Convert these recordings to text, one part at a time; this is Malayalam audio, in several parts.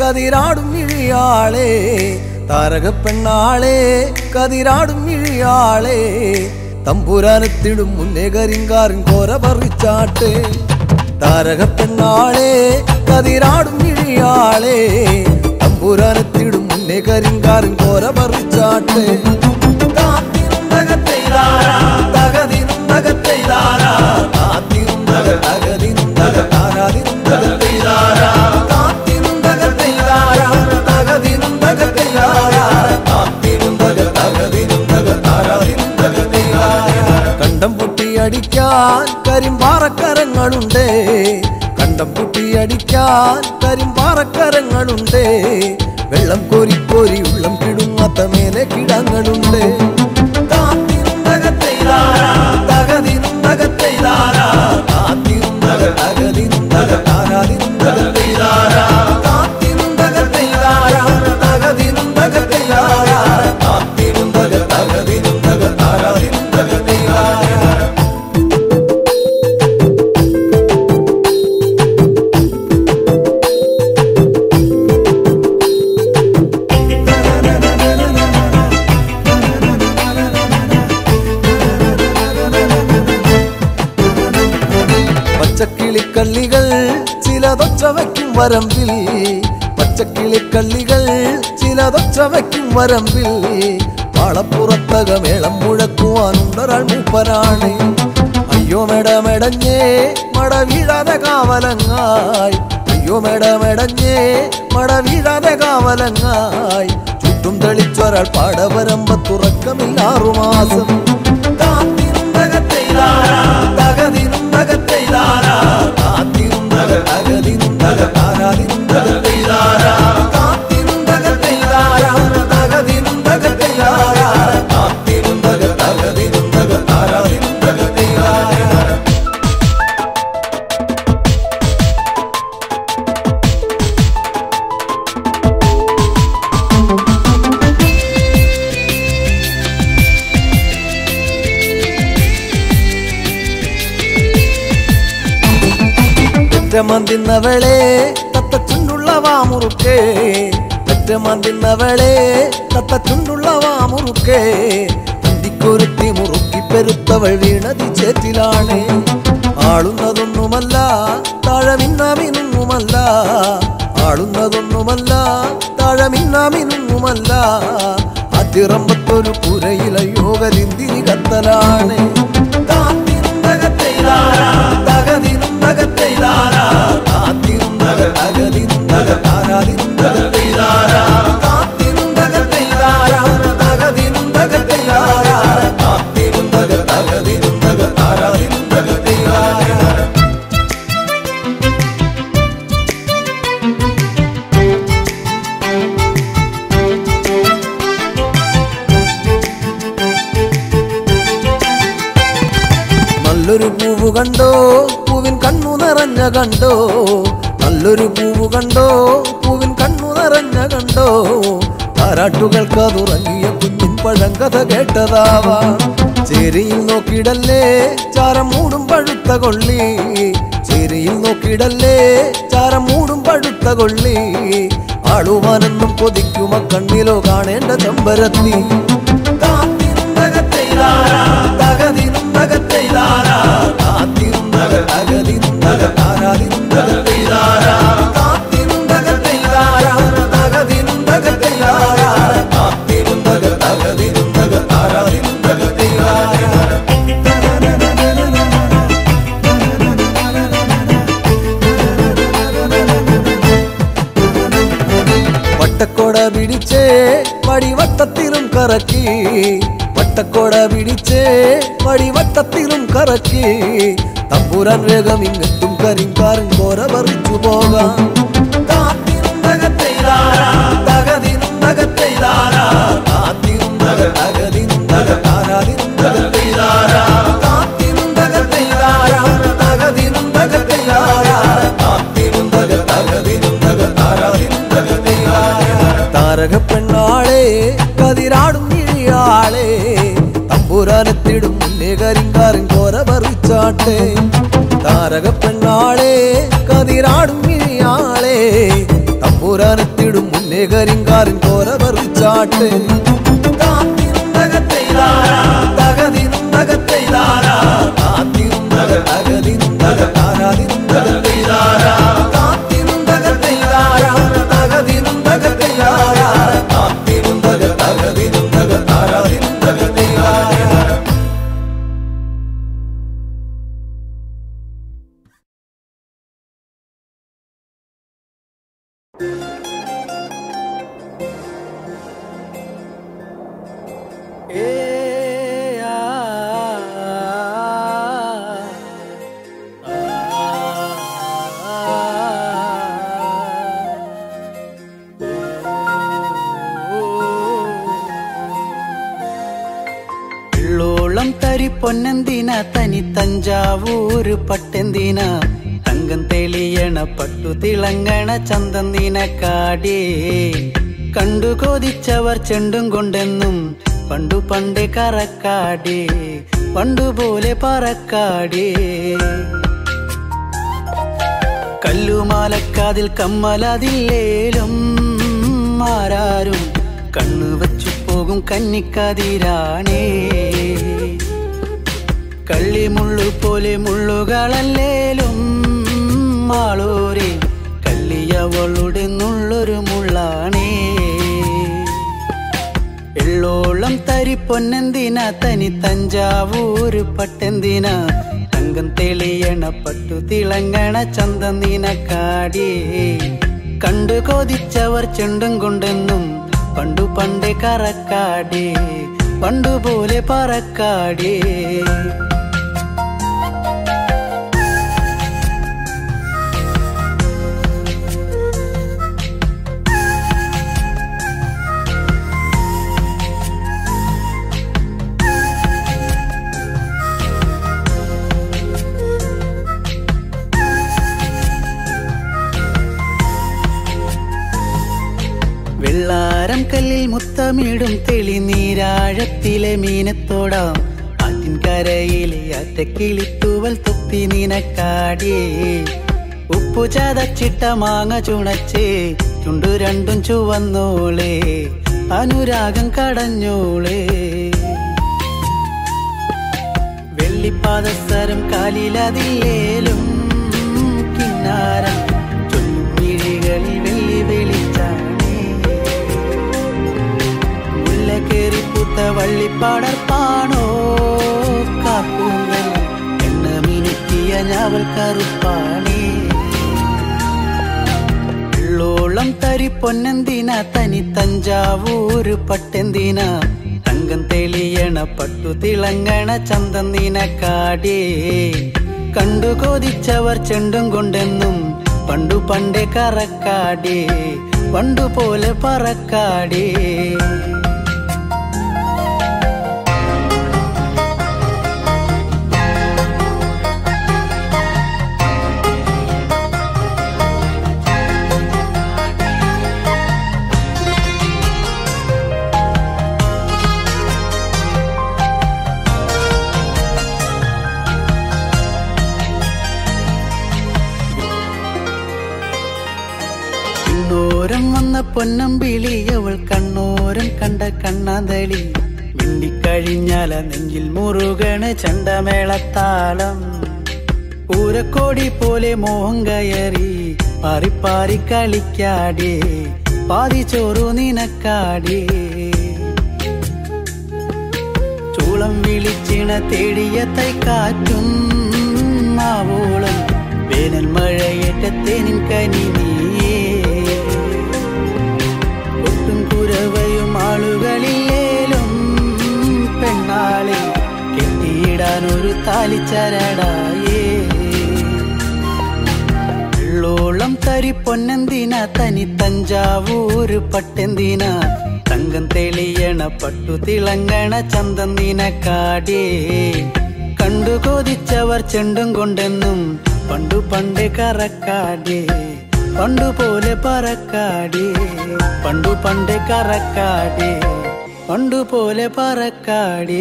കതിരാടും ഇഴിയാളെ താരക പെണ്ണാളെ കതിരാടും ഇഴിയാളെ തമ്പുരാനത്തിടും മുന്നേ കരിങ്കാറിൻ കോര പറിച്ചാട്ടെ താരക പെണ്ണാളെ കതിരാടും ഇഴിയാളെ തമ്പുരാനത്തിടും മുന്നേ കരിങ്കാറിൻ കോര പറിച്ചാട്ടെ താത്തിനും തകത്തെയ്താരാ, തകതിനും തകത്തെയ്താരാ, താത്തിനും തക തകതിനും തക താരാതിനും തകത്തെയ്താരാ, താത്തിനും തകത്തെയ്താരാ, തകതിനും തകത്തെയ്താരാ, താത്തിനും തക തകതിനും തക താരാതിനും തകത്തെയ്താരാ. കണ്ടം പൊട്ടിയടിക്കാൻ കരിമ്പാറക്കരങ്ങളുണ്ട് കണ്ടം പൊട്ടിയടിക്കാൻ കരിമ്പാറക്കരങ്ങളുണ്ട് വെള്ളം കോരി കോരി ഉള്ളം കിടുങ്ങാത്ത മേലെ കിടങ്ങളുണ്ട് താത്തിനും തകത്തെയ്താരാ, തകതിനും തകത്തെയ്താരാ, താത്തിനും തക തകതിനും തക താരാതിനും തകത്തെയ്താരാ, താത്തിനും തകത്തെയ്താരാ, തകതിനും തകത്തെയ്താരാ, താത്തിനും തക തകതിനും തക താരാതിനും തകത്തെയ്താരാ. പച്ചക്കിളിക്കള്ളികൾ ചിലതൊച്ച വയ്ക്കും വരമ്പിൽ പച്ചക്കിളിക്കള്ളികൾ ചിലതൊച്ച വയ്ക്കും വരമ്പിൽ പാളപ്പുറത്തക മേളം മുഴക്കുവാനുണ്ടൊരാൾ മൂപ്പനാണ് അയ്യോ മെടമെടഞ്ഞേ മട വീഴാതെ കാവലങ്ങായി അയ്യോ മെടമെടഞ്ഞേ മട വീഴാതെ കാവലങ്ങായി ചുറ്റും തെളിച്ചൊരാൾ പാടവരമ്പത്തുറക്കമില്ലാറു മാസം താത്തിനും തകത്തെയ്താരാ, തകതിനും തകത്തെയ്താരാ, താത്തിനും തക തകതിനും തക താരാതിനും തകത്തെയ്താരാ, താത്തിനും തകത്തെയ്താരാ, തകതിനും തകത്തെയ്താരാ, താത്തിനും തക തകതിനും തക താരാതിനും തകത്തെയ്താരാ. പെറ്റമന്തിന്നവളെ തത്ത ചുണ്ടുള്ള വാമുറുക്കേ പെറ്റമന്തിന്നവളെ തത്ത ചുണ്ടുള്ള വാമുറുക്കേ അന്തിക്കൊരുത്തി മുറുക്കി പെരുത്തവൾ വീണതി ചേറ്റിലാണ് ആളുന്നതൊന്നുമല്ല താഴമിന്നാമിനുങ്ങുമല്ല ആളുന്നതൊന്നുമല്ല താഴമിന്നാമിനുങ്ങുമല്ല അതിറമ്പത്തൊരു പുരയില യോഗലിന്തിരി കത്തലാണ് താത്തിനും തകത്തെയ്താരാ, തകതിനും തകത്തെയ്താരാ, താത്തിനും തക തകതിനും തക താരാതിനും തകത്തെയ്താരാ, താത്തിനും തകത്തെയ്താരാ, തകതിനും തകത്തെയ്താരാ, താത്തിനും തക തകതിനും തക താരാതിനും തകത്തെയ്താരാ. നല്ലൊരു പൂവ് കണ്ടോ പൂവിൻ കണ്ണു നിറഞ്ഞ കണ്ടോ നല്ലൊരു പൂവ് കണ്ടോ പൂവിൻ കണ്ണു നിറഞ്ഞ കണ്ടോ താരാട്ടുകൾക്ക് അതുറങ്ങിയ കുഞ്ഞിൻ പഴങ്കഥ കേട്ടതാവാ ചേരിയിൽ നോക്കിയിടല്ലേ ചാരം മൂടും പഴുത്ത കൊള്ളി ചേരിയിൽ നോക്കിയിടല്ലേ ചാരം മൂടും പഴുത്ത കൊള്ളി ആളുവാനെന്നും കൊതിക്കുമ കണ്ണിലോ കാണേണ്ട ചമ്പരത്തി താത്തിനും തകത്തെയ്താരാ, തകതിനും തകത്തെയ്താരാ, താത്തിനും തക തകതിനും തക താരാതിനും തകത്തെയ്താരാ, താത്തിനും തകത്തെയ്താരാ, തകതിനും തകത്തെയ്താരാ, താത്തിനും തക തകതിനും തക താരാതിനും തകത്തെയ്താരാ. വട്ടക്കോട പിടിച്ചേ വടിവട്ടത്തിലും കറക്കി വട്ടക്കോട പിടിച്ചേ വടിവട്ടത്തിലും കറക്കി തമ്പുരാൻ വേഗം ഇങ്ങെത്തും കരിങ്കാരൻ കോര പറിച്ചു പോകാം താത്തിനും തകത്തെയ്താരാ, തകതിനും തകത്തെയ്താരാ, താത്തിനും തക തകതിനും തക താരാതിനും തകത്തെയ്താരാ, താത്തിനും തകത്തെയ്താരാ, തകതിനും തകത്തെയ്താരാ, താത്തിനും തക തകതിനും തക താരാതിനും തകത്തെയ്താരാ. താരക പെണ്ണാളെ കതിരാടും ഇഴിയാളെ തമ്പുരാനത്തിടും മുന്നേ കരിങ്കാരൻ കോര പറിച്ചാട്ടെ താരക പെണ്ണാളെ കതിരാടും ഇഴിയാളെ തമ്പുരാൻ തമ്പുരാനെത്തിടും മുന്നേ കരിങ്കാരൻ കോര പറിച്ചാട്ടെ തകതിനും തകത്തെയ്താരാ താത്തിനും തക തകതിനും തക താരാതിനും തകത്തെയ്താരാ താത്തിനും തകത്തെയ്താരാ തകതിനും തകത്തെയ്താരാ താത്തിനും തക തകതിനും തക താരാതിനും തകത്തെയ്താരാ ഏ ആ ഉള്ളോളം തരി പൊന്നെന്തിന തനി തഞ്ചാവൂര് പട്ടെന്തിന തങ്കം തെളിയണ പട്ടു തിളങ്ങണ ചന്തന്തിന കാടേ കണ്ടു കൊതിച്ചവർ ചെണ്ടും കൊണ്ടെന്നും പണ്ടു പണ്ടേ കറക്കാടേ പണ്ടുപോലെ പറക്കാടേ കല്ലുമാലക്കാതിൽ കമ്മലതില്ലേലും ആരാരും കണ്ണു വച്ചു പോകും കന്നിക്കതിരാണേ കള്ളിമുള്ളു പോലെ മുള്ളുകളല്ലേലും ആളൂരെ കള്ളിയവളുടെ നുള്ളൊരു മുള്ളാണേ എള്ളോളം തരി പൊന്നെന്തിന തനി തഞ്ചാവൂര് പട്ടെന്തിന തങ്കം തെളിയണ പട്ടു തിളങ്ങണ ചന്തന്തിന കാടിയേ കണ്ടു കൊതിച്ചവർ ചെണ്ടും കൊണ്ടെന്നും പണ്ടു പണ്ടേ കറക്കാടേ പണ്ടുപോലെ പറക്കാടേ വെള്ളാരം കല്ലിൽ മുത്തമിടും തെളിനീരാഴത്തിലെ മീനത്തോടാം ആറ്റിൻ കരയിലെ അറ്റക്കിളിത്തൂവൽ തൊപ്പി നിനക്കാടിയേ ഉപ്പു ചതച്ചിട്ട മാങ്ങ ചുണച്ചേ ചുണ്ടു രണ്ടും ചുവന്നോളേ അനുരാഗം കടഞ്ഞോളേ വെള്ളിപ്പാദസരം കാലിലതിലേലും കിന്നാരം ചൊല്ലും മിഴികളിൽ വെള്ളി വെളിച്ചാണേ മുല്ല കേറി പൂത്ത വള്ളിപ്പാടർപ്പാണോ കാപ്പൂങ്കൽ എണ്ണ മിനുക്കിയ ഞാവൽ കറുപ്പാണേ ഉള്ളോളം തരി പൊന്നെന്തിന തനി തഞ്ചാവൂര് പട്ടെന്തിന തങ്കം തെളിയണ പട്ടു തിളങ്ങണ ചന്തന്തിന കാടേ കണ്ടു കൊതിച്ചവർ ചെണ്ടും കൊണ്ടെന്നും പണ്ടു പണ്ടേ കറക്കാടേ പണ്ടു പോലെ പറക്കാടേ കണ്ണോരം വന്ന പൊന്നമ്പിളി അവൾ കണ്ണോരം കണ്ട കണ്ണാന്തളി മിണ്ടിക്കഴിഞ്ഞാല നെഞ്ചിൽ മുറുകണ് ചണ്ടമേളത്താളം പൂരക്കോടി പോലെ മോഹം കയറി പാറിപ്പാറി കളിക്കാടേ പാതി ചോറു നിനക്കാടേ ചൂളം വിളിച്ചിണ തേടിയ തൈക്കാറ്റും മാവോളം വേനൽ മഴയേറ്റത്തേനിൻ കനി നീയേ ഒട്ടും കുരവയും ആളുകളില്ലേലും പെണ്ണാളെ കെട്ടിയിടാൻ ഒരു താലിച്ചരടായേ വെള്ളോളം തരി പൊന്നെന്തിന തനി തഞ്ചാവൂര് പട്ടെന്തിന തങ്കം തെളിയണ പട്ടു തിളങ്ങണ ചന്തന്തിന കാടേ കണ്ടു കൊതിച്ചവർ ചെണ്ടും കൊണ്ടെന്നും പണ്ടു പണ്ടേ കറക്കാടേ പണ്ടു പോലെ പറക്കാടേ പണ്ടു പണ്ടേ കറക്കാടേ പണ്ടു പോലെ പറക്കാടേ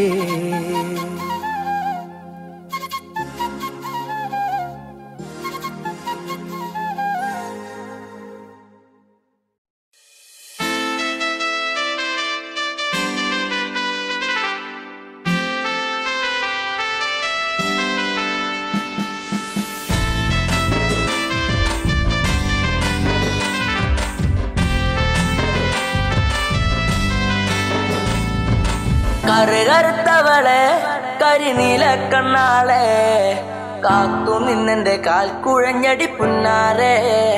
കറുകറുത്തവളെ കരിനീല കണ്ണാളെ കാത്തു നിന്നെന്റെ കാൽ കുഴഞ്ഞടി പുന്നാരെ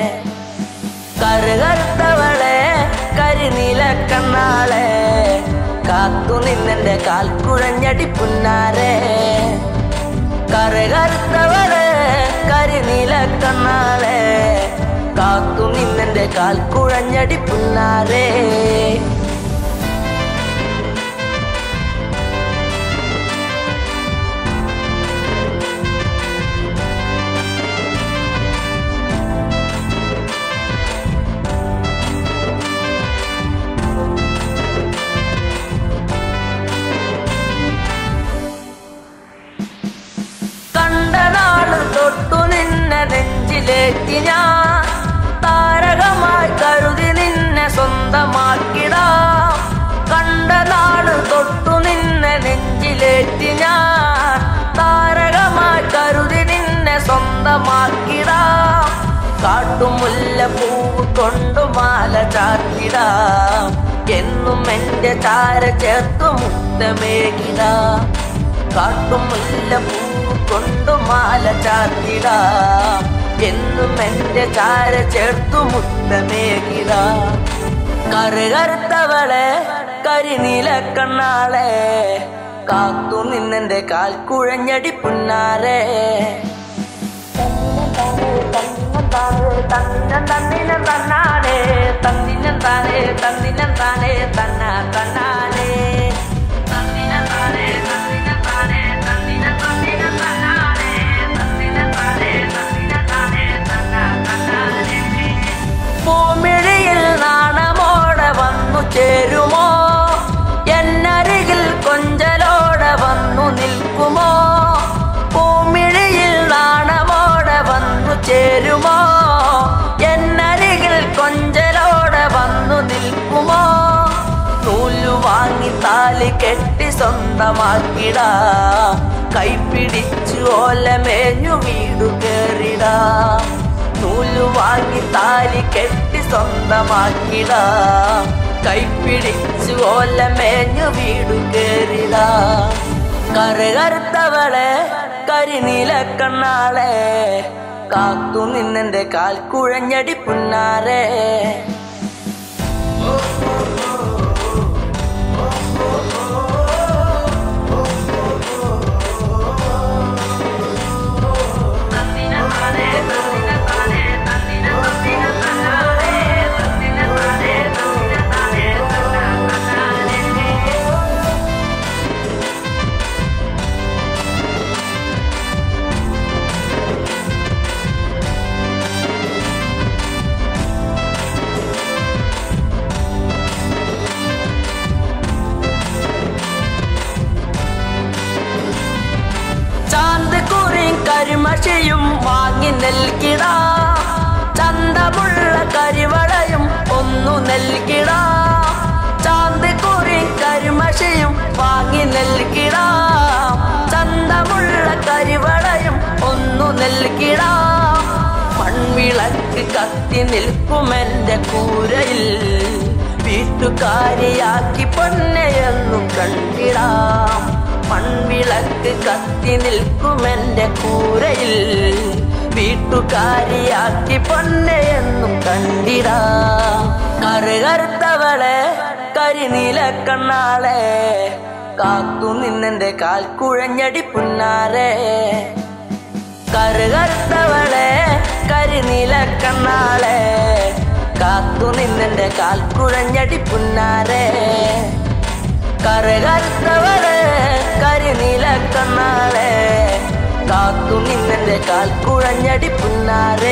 കറുകറുത്തവളെ കരിനീല കണ്ണാളെ കാത്തു നിന്നെന്റെ കാൽ കുഴഞ്ഞടി പുന്നാരെ കറുകറുത്തവളെ കരിനീല കണ്ണാളെ കാത്തു നിന്നെന്റെ കാൽ കുഴഞ്ഞടി പുന്നാരേ കണ്ട നാള് തൊട്ടു നിന്നെ നെഞ്ചിലേറ്റി ഞാൻ താരകമായി കരുതി നിന്നെ സ്വന്തമാക്കിടാം കണ്ട നാള് തൊട്ടു നിന്നെ നെഞ്ചിലേറ്റി ഞാൻ താരകമായി കരുതി നിന്നെ സ്വന്തമാക്കിടാം കാട്ടുമുല്ല പൂവ് കൊണ്ടു മാല ചാത്തിടാം എന്നും എന്റെ ചാര ചേർത്തു മുത്തമേകിടാം കാട്ടുമുല്ല പൂവ് കൊണ്ടു മാല ചാത്തിടാം എന്നും എന്റെ ചാര ചേർത്തു മുത്തമേകിടാം കറുകറുത്തവളെ കരിനീല കണ്ണാളെ കാത്തു നിന്നെന്റെ കാൽ കുഴഞ്ഞടി പുന്നാരെ തന്നിനം തന്നാനെ തന്നിനം താനേ തന്നിനം താനേ തന്ന തന്നാനേ തന്നിനം താനേ തന്നിനം താനേ തന്നിനം തന്നിനം തന്നാനേ തന്നിനം താനേ തന്നിനം താനേ തന്ന തന്നാനേ പൂമിഴിയിൽ നാണമോടെ വന്നു ചേരുമോ എന്നരികിൽ കൊഞ്ചലോടെ വന്നു നിൽക്കുമോ പൂമിഴിയിൽ നാണമോടെ വന്നു ചേരുമോ എന്നരികിൽ കൊഞ്ചലോടെ വന്നു നിൽക്കുമോ നൂലു വാങ്ങി താലി കെട്ടി സ്വന്തമാക്കിടാ കൈപ്പിടിച്ചു ഓലമേഞ്ഞു വീടു കേറിടാ നൂലു വാങ്ങി താലി കെട്ടി സ്വന്തമാക്കിടാ കൈപ്പിടിച്ചു ഓലമേഞ്ഞു വീടു കേറിടാ കറുകറുത്തവളെ കരിനീല കണ്ണാളെ കാത്തു നിന്നെന്റെ കാൽ കുഴഞ്ഞടി പുന്നാരെ ചാന്ത് കുറിയും കരിമഷിയും വാങ്ങി നൽകിട ചന്തമുള്ള കരിവളയും ഒന്നു നൽകിട ചാന്ത് കുറിയും കരിമഷിയും വാങ്ങി നൽകിട ചന്തമുള്ള കരിവളയും ഒന്നു നൽകിട മൺവിളക്ക് കത്തി നിൽക്കുമെന്റെ കൂരയിൽ വീട്ടുകാരിയാക്കി പൊന്നയെന്നു കണ്ടിടാം മൺവിളക്ക് കത്തി നിൽക്കുമെന്റെ കൂരയിൽ വീട്ടുകാരിയാക്കി പൊന്നയെന്നു കണ്ടിടാം കറുകറുത്തവളെ കരിനീല കണ്ണാളെ കാത്തു നിന്നെന്റെ കാൽ കുഴഞ്ഞടി പുന്നാരെ കറുകറുത്തവളെ കരിനീല കണ്ണാളെ കാത്തു നിന്നെന്റെ കാൽ കുഴഞ്ഞടി പുന്നാരെ കറുകറുത്തവളെ കരിനീല കണ്ണാളെ കാത്തു നിന്നെന്റെ കാൽ കുഴഞ്ഞടി പുന്നാരേ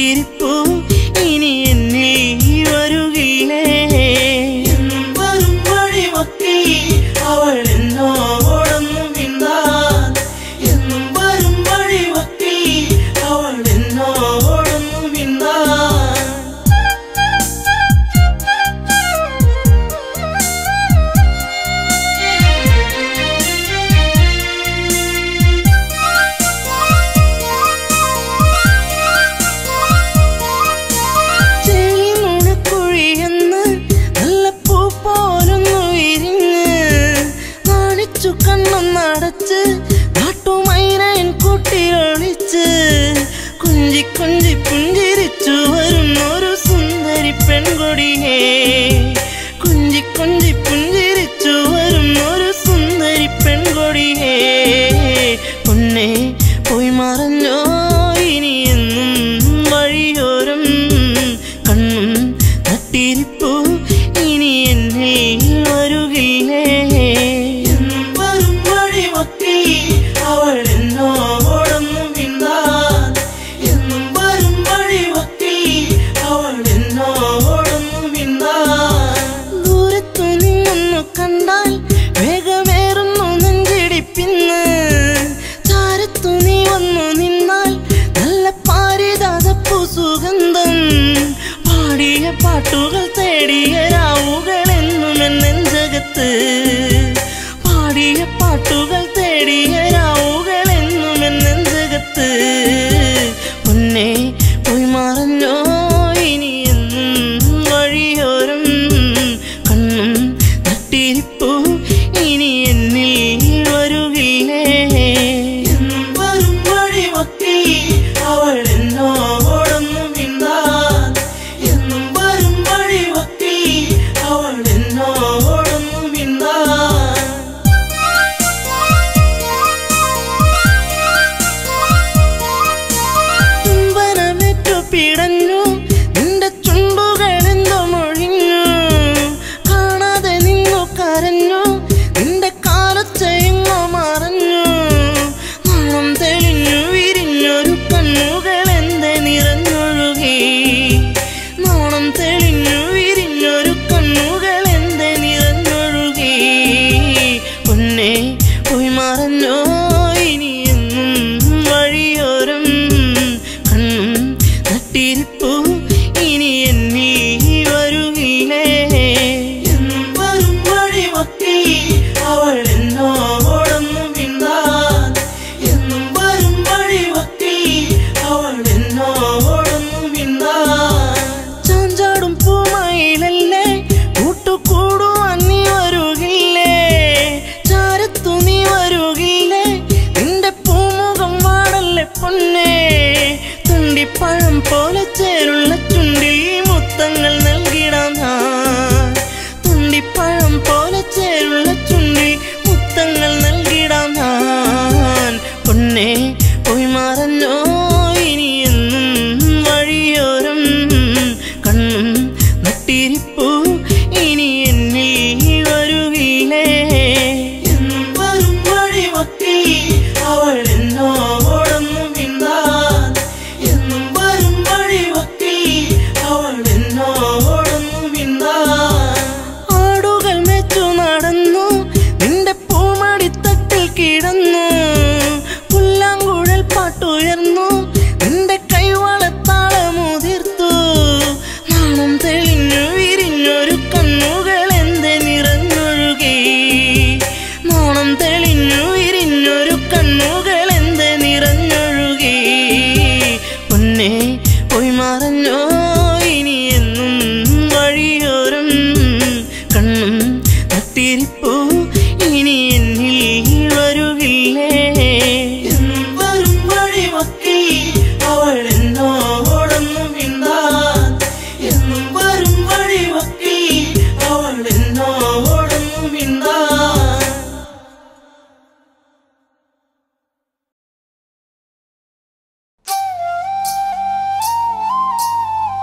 നട്ടിരിപ്പു ഇനി എന്നിൽ വരുകില്ലേ എന്നും വരും വഴിമൊക്കെ അവൾ എന്നോടൊന്നും മിണ്ടാൻ എന്നും വരും വഴിമൊക്കെ അവൾ എന്നോടൊന്നും മിണ്ടാൻ ചെളിനുണക്കുഴിയെന്ന് നല്ല പൂ പോലൊന്നു വിരിഞ്ഞ് നാണിച്ചു കണ്ണൊന്നടച്ച് നാട്ടുമൈനൻ കൂട്ടിയൊളിച്ച് കുഞ്ചി കുഞ്ചി പുഞ്ചിരിച്ചു വരുന്നൊരു സുന്ദരി പെൺകൊടിയേ കുഞ്ചി കുഞ്ചി പുഞ്ചിരിച്ചു വരുന്നൊരു സുന്ദരി പെൺകൊടിയേ പൊന്നെ പോയി മറഞ്ഞോ ഇനി എന്നും വഴിയോരം കണ്ണും നട്ടിരിപ്പു ഇനി എന്നിൽ വരുകില്ലേ എന്നും വരും വഴിമൊക്കെ അവൾ എന്നോടൊന്നും മിണ്ടാൻ എന്നും വരും വഴിമൊക്കെ അവൾ എന്നോടൊന്നും മിണ്ടാൻ ദൂരത്തു നിന്നൊന്നു കണ്ടാൽ വേഗമേറുന്നു നെഞ്ചിടിപ്പിന്ന് ചാരത്തു നീ വന്നു നിന്നാൽ നല്ല പാരിതാതപ്പു സുഗന്ധം പാടിയ പാട്ടുകൾ തേടിയ രാവുകൾ എന്നും എന്നെഞ്ചകത്ത് പാടിയ പാട്ടുകൾ തേടിയ രാവുകൾ എന്നും എന്നെഞ്ചകത്ത് പൊന്നെ പോയി മറഞ്ഞോ ഇനി എന്നും വഴിയോരം കണ്ണും നട്ടിരിപ്പു ഇനി എന്നിൽ വരുകില്ലേ എന്നും വരും വഴിമൊക്കെ അവൾ എന്നോടൊന്നും മിണ്ടാൻ എന്നും വരും വഴിമൊക്കെ അവൾ എന്നോടൊന്നും മിണ്ടാൻ ചുംബനമേറ്റു പിടഞ്ഞു നിന്റെ ചുണ്ടുകളെന്തോ മൊഴിഞ്ഞു കാണാതെ നിന്നു കരഞ്ഞു നിന്റെ കാലച്ചെങ്ങോ മറഞ്ഞു നാണം തെളിഞ്ഞു വിരിഞ്ഞൊരു കണ്ണുകൾ എന്തെ നിറഞ്ഞൊഴുകി നാണം തെളിഞ്ഞു വിരിഞ്ഞൊരു കണ്ണുകൾ എന്തെ നിറഞ്ഞൊഴുകി പൊന്നെ പോയി മറഞ്ഞോ ഇനി എന്നും വഴിയോരം കണ്ണും നട്ടിരിപ്പു ഇനി എന്നിൽ വരുകില്ലേ എന്നും വരും വഴിമൊക്കെ അവൾ എന്നോടൊന്നും മിണ്ടാൻ എന്നും വരും വഴിമൊക്കെ അവൾ എന്നോടൊന്നും മിണ്ടാൻ ചാഞ്ചാടും പൂമയിലല്ലേ കൂട്ടുകൂടുവാൻ നീ വരുകില്ലേ ചാരത്തു നീ വരുകില്ലേ നിന്റെ പൂമുഖം വാടല്ലേ പൊന്നേ തുണ്ടിപ്പഴം പോലെ ചേരുള്ള ചുണ്ടിൽ മുത്തങ്ങൾ നൽകിടാം ഞാൻ തുണ്ടിപ്പഴം പോലെ ചേരുള്ള ചുണ്ടിൽ മുത്തങ്ങൾ നൽകിടാം ഞാൻ പൊന്നെ പോയി മറഞ്ഞോ ഇനി എന്നും വഴിയോരം കണ്ണും നട്ടിരിപ്പു ഇനി എന്നിൽ വരുകില്ലേ എന്നും വരും വഴിമൊക്കെ അവൾ എന്നോടൊന്നും മിണ്ടാൻ എന്നും വരും വഴിമൊക്കെ അവൾ എന്നോടൊന്നും മിണ്ടാൻ ആടുകൾ മെച്ചു നടന്നു നിന്റെ പൂമടിത്തട്ടിൽ കിടന്നു പുല്ലാങ്കുഴൽ പാട്ടുയർന്നു നിന്റെ കൈവളത്താളമുതിർത്തു നാണം തെളിഞ്ഞു വിരിഞ്ഞൊരു കണ്ണുകൾ എന്തെ നിറഞ്ഞൊഴുകി നാണം തെളിഞ്ഞു വിരിഞ്ഞൊരു കണ്ണുകൾ എന്തെ നിറഞ്ഞൊഴുകി പൊന്നെ പോയി മറഞ്ഞോ ഇനി എന്നും വഴിയോരം കണ്ണും നട്ടിരിപ്പു ഇനി എന്നിൽ വരുകില്ലേ എന്നും വരും വഴിമൊക്കെ അവൾ എന്നോടൊന്നും മിണ്ടാൻ എന്നും വരും വഴിമൊക്കെ അവൾ എന്നോടൊന്നും മിണ്ടാൻ ആ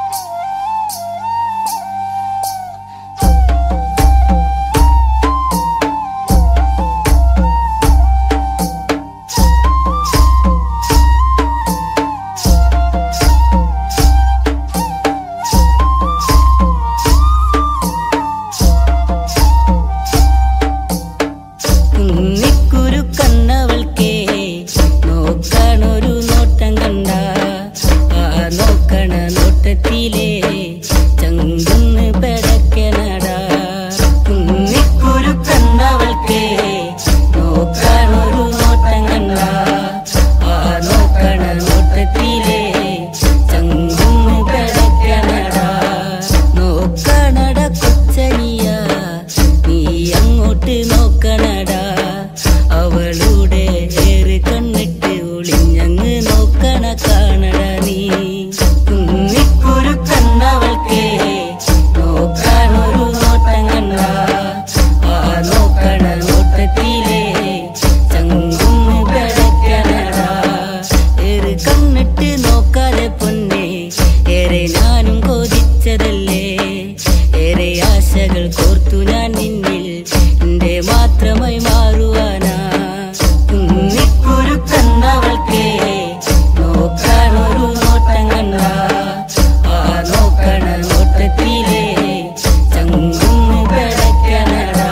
നോക്കണ നോട്ടത്തിലേ ചങ്കുന്ന് പെടക്കനടാ കുന്നിക്കുരു കണ്ടവൾക്കേ നോക്കാനൊരു നോട്ടം കണ്ട ആ നോക്കണ നോട്ടത്തിലേ ചങ്കുന്ന് പെടക്കനടാ നോക്കണട കൊച്ചനിയ നീ അങ്ങോട്ട് നോക്കണടാ അവളുടെ ഏറ് കണ്ണിട്ട് ഒളിഞ്ഞങ്ങ് നോക്കണ കാണട നീ കുന്നിക്കുരു കണ്ടവൾക്കേ നോക്കാനൊരു നോട്ടം കണ്ട ആ നോക്കണ നോട്ടത്തിലേ ചങ്കുന്ന് പെടക്കണടാ ഏറ് കണ്ണിട്ട് നോക്കാതെ പൊന്നെ ഏറെ ഞാനും കൊതിച്ചതല്ലേ ഏറെ ആശകൾ കോർത്തു ഞാൻ നിന്നിൽ എന്റെ മാത്രമായി മാറുവാനാ കുന്നിക്കുരു കണ്ടവൾക്കേ നോക്കാനൊരു നോട്ടം കണ്ട ആ നോക്കണ നോട്ടത്തിലേ ചങ്കുന്ന് പെടക്കണടാ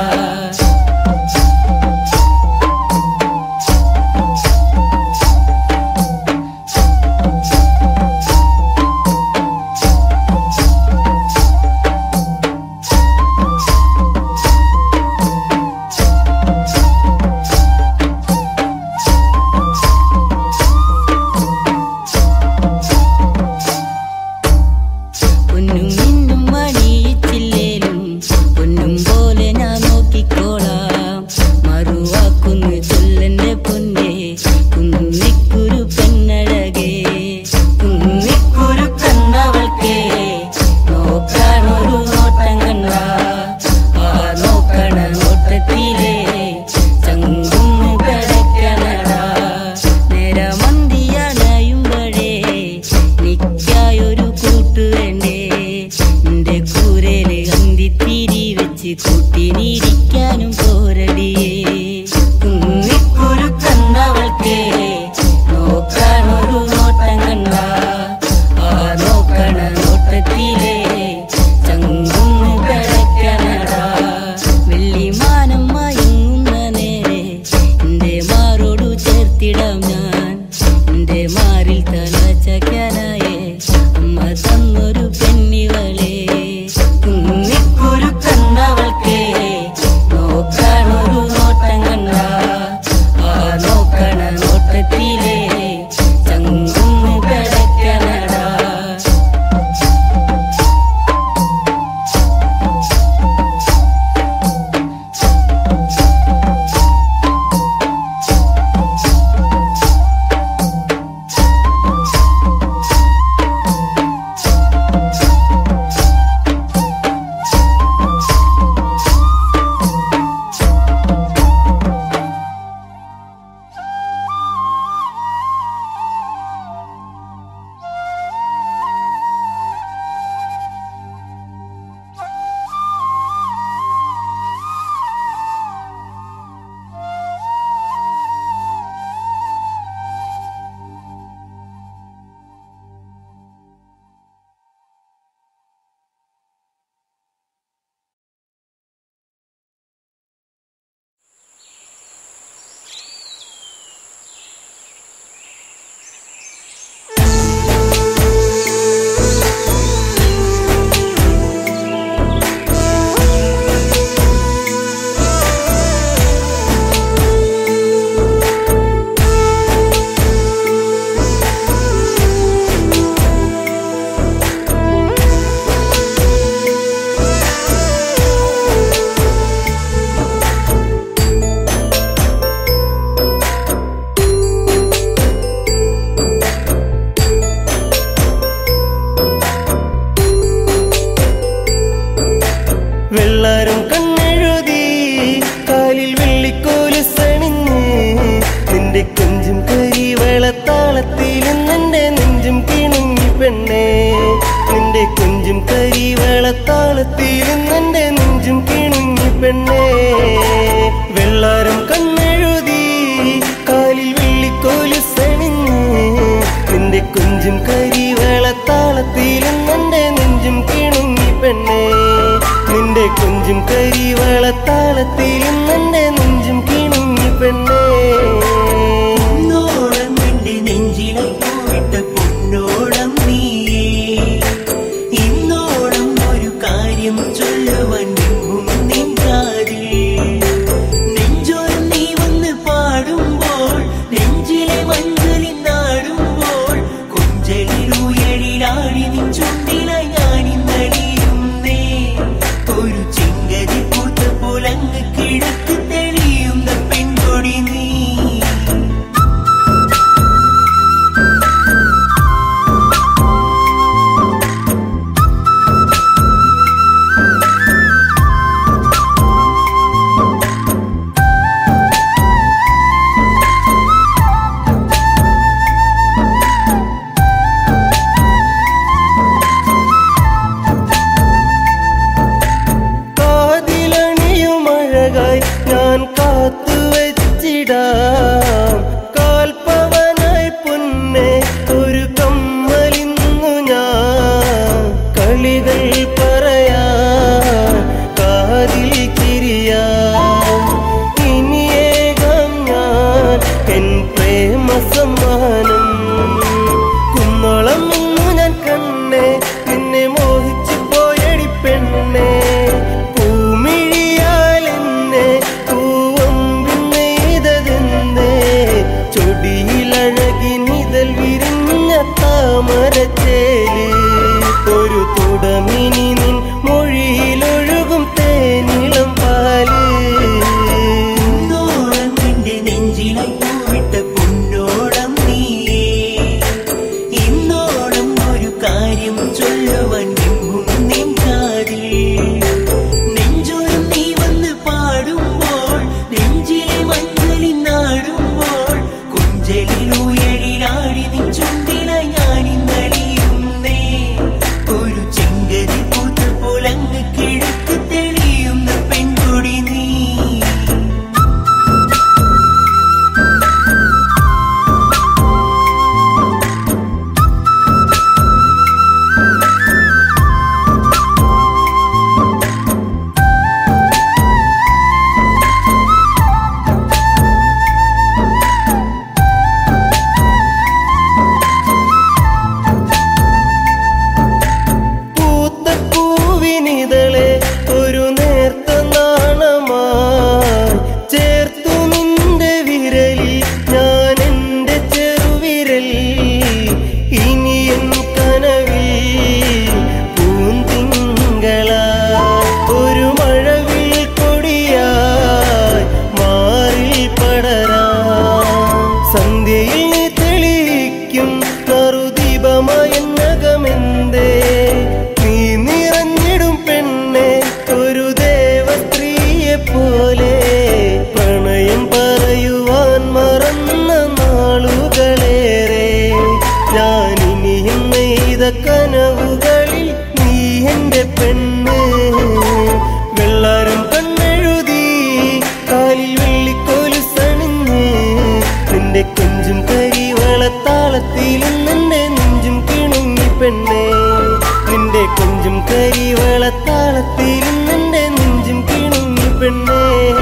പൊന്നും മിന്നും മണിയിച്ചില്ലേലും പൊന്നും പോലെ ഞാൻ നോക്കിക്കോളാം മറുവാക്കുന്ന് ചൊല്ലന്റെ പൊന്നെ കുന്നിക്കുരു പെണ്ണഴകേ കുന്നിക്കുരു കണ്ടവൾക്കേ നോക്കാനൊരു നോട്ടം കണ്ട ആ നോക്കണ നോട്ടത്തിലേ ചങ്കുന്ന് പെടക്കണടാ നേരമന്തിയണയുമ്പഴേ നിക്കായൊരു കൂട്ടു വേണ്ടേ എന്റെ കൂരയില് അന്തിത്തിരി വെച്ച് കൂട്ടിനിരിക്കാനും പോരടിയേ കുന്നിക്കുരു കണ്ടവൾക്കേ നോക്കാനൊരു നോട്ടം കണ്ട ആ നോക്കണ നോട്ടത്തിലേ ചങ്കുന്ന് പെടക്കണടാ വെള്ളിമാനം മയങ്ങുന്ന നേരെ എന്റെ മാറോടു ചേർത്തിടാം ഞാൻ എന്റെ മാറിൽ തല ചക്കാനായേ അമ്മ തന്നൊരു പെണ്ണിവളെ കുന്നിക്കുരു കണ്ടവൾക്കേ നോക്കാനൊരു നോട്ടം കണ്ട ആ നോക്കണ നോട്ടത്തിലേ ചങ്കുന്ന് പെടക്കണടാ വെള്ളാരം കണ്ണെഴുതി കാലിൽ വെള്ളിക്കോല് സണിഞ്ഞ് നിന്റെ കൊഞ്ചും കരി വെളത്താളത്തിൽ നിന്റെ നെഞ്ചും കിണുങ്ങി പെണ്ണേ നിന്റെ കൊഞ്ചും കരി വെളത്താളത്തിൽ നിന്റെ നെഞ്ചും കിണുങ്ങി പെണ്ണേ വെള്ളാരം കണ്ണെഴുതി കാലിൽ വെള്ളിക്കോല് സണിഞ്ഞ് നിന്റെ കൊഞ്ചും കരി വെളത്താളത്തിൽ നിന്റെ നെഞ്ചും കിണുങ്ങി പെണ്ണേ നിന്റെ കൊഞ്ചും കരി വെളത്താളത്തിൽ നിന്റെ നെഞ്ചും കിണുങ്ങി പെണ്ണേ പൊന്നോളം നിന്റെ നെഞ്ചിലെ പൂവിട്ട പൊന്നോളം നീയേ ഉയരിലാടി നിൻ ചുണ്ടിലായി ഞാനിന്നടിയുന്നേ ഒരു ചെങ്കതി പൂത്ത പോലങ്ങ് കിഴക്ക് തെളിയുന്ന പെൺകൊടി നീ കാതിലണിയുമഴകായി ഞാൻ കാത്തു വെച്ചിടാം കാൽപ്പവനായി പൊന്നെ ഒരു കമ്മലിന്നു ഞാൻ കളികൾ പറയാ കാതിൽ ചിരിയാ ഇനിയേകം ഞാൻ എൻ പ്രേമ സമ്മാനം കുന്നോളം ഇന്നു ഞാൻ കണ്ണേ നിന്നെ മോഹിച്ചു പോയടി പെണ്ണേ പൂമിഴിയാൽ എന്നെ പൂവമ്പിന്നെയ്തതെന്നേ ചൊടിയിലഴകി നിതൽ വിരിഞ്ഞ താമരച്ചേല് ഒരു തുടമിനി നിൻ മൊഴിയിലൊഴുകും തേനിളം പാല് ഇന്നോളം നിന്റെ നെഞ്ചിലായി പൂവിട്ട പൊന്നോളം നീയേ ഇന്നോളം ഒരു കാര്യം ചൊല്ലുവാൻ എങ്ങും നിൻ കാതിൽ നെഞ്ചോരം നീ വന്ന് പാടുമ്പോൾ നെഞ്ചിലെ മഞ്ഞളിൽ നാടുമ്പോൾ കുഞ്ചലിൽ ഉയരിലാടി നിൻ ചുണ്ടിലായി ഞാനിന്നടിയുന്നേ ഒരു ചെങ്കതി പൂത്ത പോലങ്ങ് കിഴക്ക് തെളിയുന്ന പെൺകൊടി നീ പൂത്ത പൂവിനിതളെ ഒരു നേർത്ത നാണമായി ചേർത്തു നിന്റെ വിരലിൽ ഞാൻ എന്റെ ചെറുവിരൽ ഇനി എൻ കനവിൽ പൂന്തിങ്കള ഒരു മഴവിൽ കൊടിയായി മാറിൽ പടരാ സന്ധ്യയിൽ നീ തെളിയിക്കും നറുദീപമായെന്നകമെന്തേ നീ നിറഞ്ഞിടും പെണ്ണെ ഒരു ദേവസ്ത്രീയെ പോലെ പ്രണയം പറയുവാൻ മറന്ന നാളുകളേറെ ഞാനിനിയും നെയ്ത കനവുകളിൽ നീ എന്റെ പെണ്ണ് വെള്ളാരം കണ്ണെഴുതി കാലിൽ വെള്ളിക്കോലുസണിഞ്ഞ് നിന്റെ കൊഞ്ചും കരിവളത്താളത്തിലും നിന്റെ നെഞ്ചും കിണുങ്ങി പെണ്ണേ നിന്റെ കൊഞ്ചും കരിവളത്താളത്തിലും നിന്റെ നെഞ്ചും കിണുങ്ങി പെണ്ണേ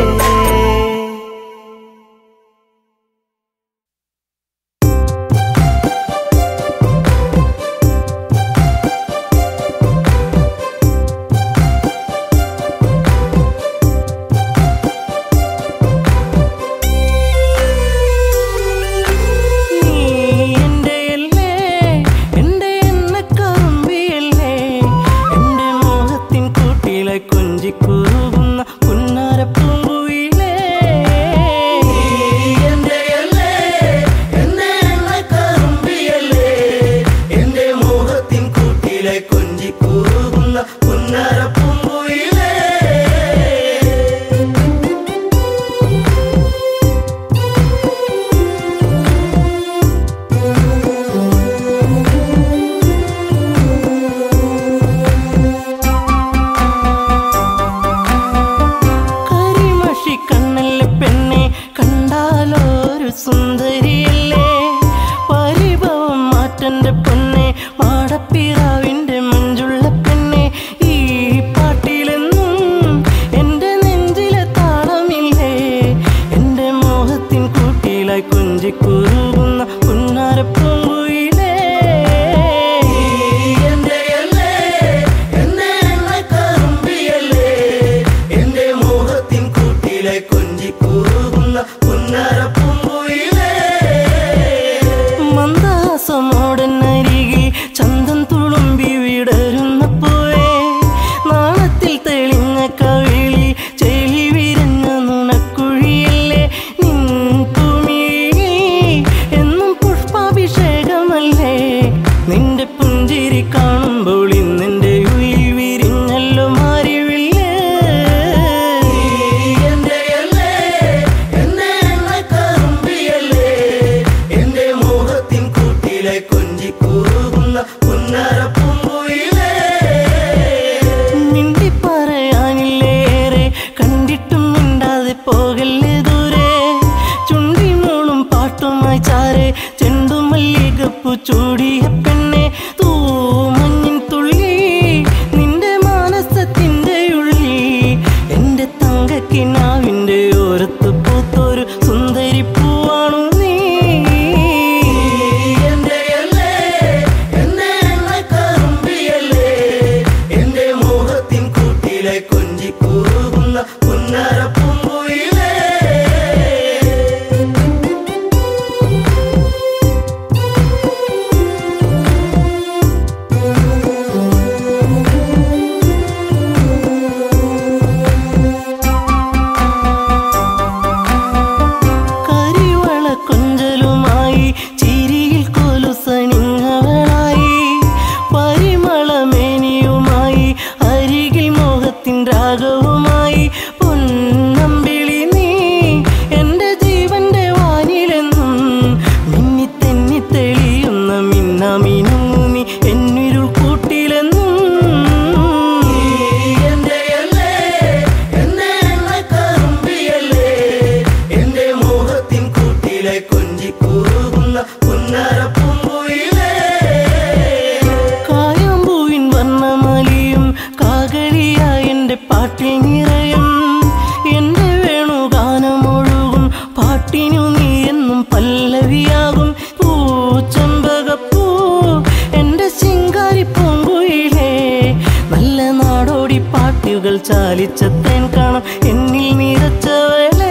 നീ എന്റെയല്ലേ, എന്റെ എണ്ണക്കറുമ്പിയല്ലേ, എന്റെ മോഹത്തിൻ കൂട്ടിലെ കുഞ്ഞ് മിണ്ടി പറയാനില്ലേറെ കണ്ടിട്ടും മിണ്ടാതെ പോകല്ലേ ദൂരെ ചുണ്ടി മൂളും പാട്ടുമായി ചാരെ ചെണ്ടുമല്ലികപ്പു ചൂടിയ പെണ്ണെ തൂ മഞ്ഞിൻ തുള്ളി നിന്റെ മാനസത്തിന്റെ ഉള്ളി എന്റെ തങ്കക്കിനാവിന്റെ ഓരത്ത് പൂത്തൊരു സുന്ദരി പൂവാണു നീ എന്റെ അല്ലേ എന്നെ കറുമ്പിയല്ലേ എന്റെ മോഹത്തിൻ കൂട്ടിലെ കൊഞ്ചി കൂറുകുന്ന പുന്നര പൂങ്കുയിലേ കരിവള കൊഞ്ചലുമായി ചിരിയിൽ കൊലുസണിങ്ങവളായി പരിമളമേനിയുമായി അരികിൽ മോഹത്തിൻ രാഗവുമായി പൊന്നമ്പിളി നീ എന്റെ ജീവന്റെ വാനിലെന്നും മിന്നി തെന്നി തെളിയുന്ന മിന്നമിനുങ്ങി എന്നിരുൾ കൂട്ടിലെന്നും എന്റെ അല്ലേ എന്നെ കറുമ്പിയല്ലേ എന്റെ മോഹത്തിൻ കൂട്ടിലെ കൊഞ്ചി കൂറുകുന്ന പുന്നര പൂങ്കുയിലേ കായാമ്പൂവിൻ വർണ്ണമലിയും കാകളിയായ എന്റെ പാട്ടിൽ നിറയും എന്റെ വേണുഗാനമൊഴുകും പാട്ടിനു നീ എന്നും പല്ലവിയാകും പൂച്ചമ്പകപ്പൂ എന്റെ ശിങ്കാരി പൂങ്കുയിലേ നല്ല നാടോടി പാട്ടുകൾ ചാലിച്ച തേൻ കാണാം എന്നിൽ നിറച്ചവളേ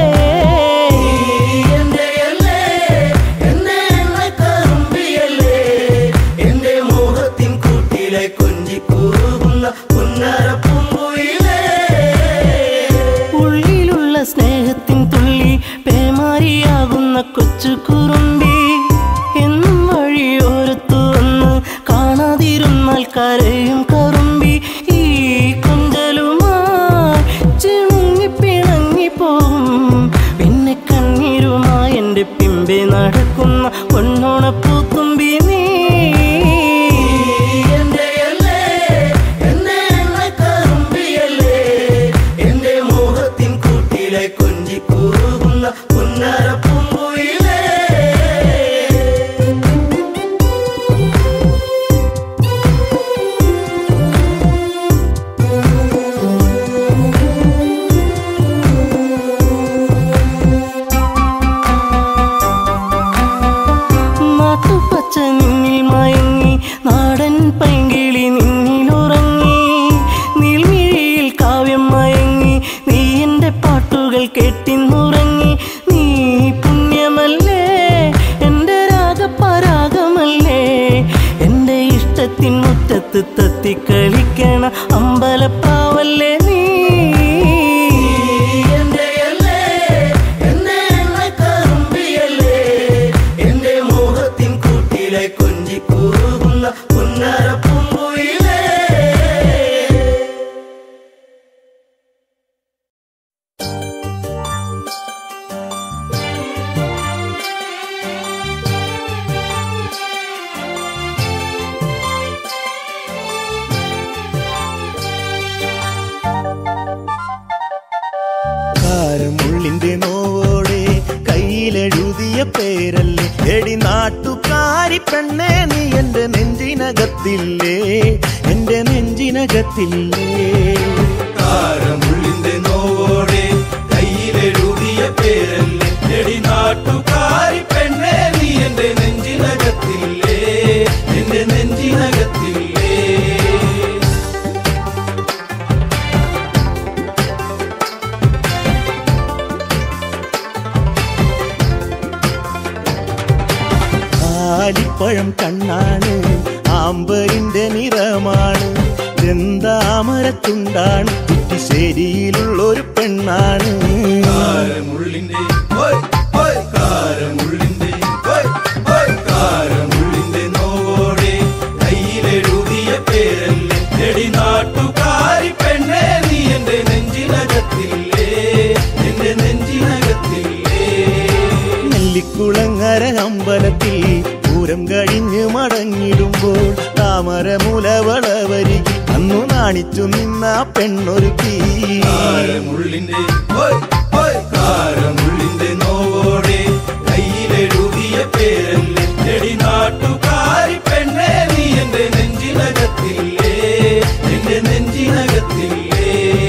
എന്റെ അല്ലേ എന്നെ കറുമ്പിയല്ലേ എന്റെ മോഹത്തിൻ കൂട്ടിലെ കൊഞ്ചി കൂറുകുന്ന പുന്നര പൂങ്കുയിലേ ഉള്ളിലുള്ള സ്നേഹത്തിൻ തുള്ളി പേമാരിയാകുന്ന കൊച്ചു കുറുമ്പി എന്നും വഴിയോരത്തു വന്ന് കാണാതിരുന്നാൽ കരയും കറുമ്പി ഈ കൊഞ്ചലുമായി ചിണുങ്ങി പിണങ്ങി പോവും പിന്നെ കണ്ണീരുമായി എൻ്റെ പിമ്പെ നടക്കുന്ന പൊന്നോണപ്പൂത്തുമ്പി നീ എന്റെ അല്ലേ എന്നെ കറുമ്പിയല്ലേ എന്റെ മോഹത്തിൻ കൂട്ടിലെ കൊഞ്ചി കൂറുകുന്ന പുന്നര പൂങ്കുയിലേ നാട്ടുപച്ച നിന്നിൽ മയങ്ങി നാടൻ പൈങ്കിളി നിന്നിലുറങ്ങി നീൽമിഴിയിൽ കാവ്യം മയങ്ങി നീ എൻ്റെ പാട്ടുകൾ കെട്ടിന്നുറങ്ങി നീ പുണ്യമല്ലേ എൻ്റെ രാഗപരാഗമല്ലേ എൻ്റെ ഇഷ്ടത്തിൻ മുറ്റത്ത് തത്തിക്കളിക്കണ അമ്പലപ്പാവല്ലേ നീ എന്റെ അല്ലേ എന്നെ കറുമ്പിയല്ലേ എന്റെ മോഹത്തിൻ കൂട്ടിലെ കൊഞ്ചി കൂറുകുന്ന പുന്നര പൂങ്കുയിലേ കാരമുള്ളിന്റെ നോവോടെ കയ്യിലെഴുതിയ പേരല്ലേ എടി നാട്ടുകാരി പെണ്ണേ നീ എന്റെ നെഞ്ചിനകത്തില്ലേ എന്റെ നെഞ്ചിനകത്തില്ലേ കാരമുള്ളിന്റെ നോവോടെ കയ്യിലെഴുതിയ പേരല്ലേ എടി നാട്ടുകാരി പെണ്ണേ നീ എന്റെ നെഞ്ചിനകത്തില്ലേ എന്റെ നെഞ്ചിനകത്തില്ലേ ആലിപ്പഴം കണ്ണാണ് ആമ്പരിന്റെ നിറമാണ് ചെന്താമരത്തുണ്ടാണ് കുറ്റിശ്ശേരിയിലുള്ളൊരു പെണ്ണാണ് കാരമുള്ളിന്റെ ഓയ്, ഓയ്, കാരമുള്ളിന്റെ ഓയ്, ഓയ്, കാരമുള്ളിന്റെ നോവോടെ കയ്യിലെഴുതിയ പേരല്ലേ എടി നാട്ടുകാരി പെണ്ണേ നീ എന്റെ നെഞ്ചിനകത്തില്ലേ എന്റെ നെഞ്ചിനകത്തില്ലേ നെല്ലിക്കുളങ്ങര അമ്പലത്തിൽ പൂരം കഴിഞ്ഞ് മടങ്ങിടുമ്പോൾ താമരമുലവളവരികിൽ അന്നു നാണിച്ചു നിന്ന പെണ്ണൊരുക്കി കാരമുള്ളിന്റെ ഓയ് ഓയ് കാരമുള്ളിന്റെ നോവോടെ കയ്യിലെഴുതിയ പേരല്ലേ എടി നാട്ടുകാരി പെണ്ണെ നീ എന്റെ നെഞ്ചിനകത്തില്ലേ എന്റെ നെഞ്ചിനകത്തില്ലേ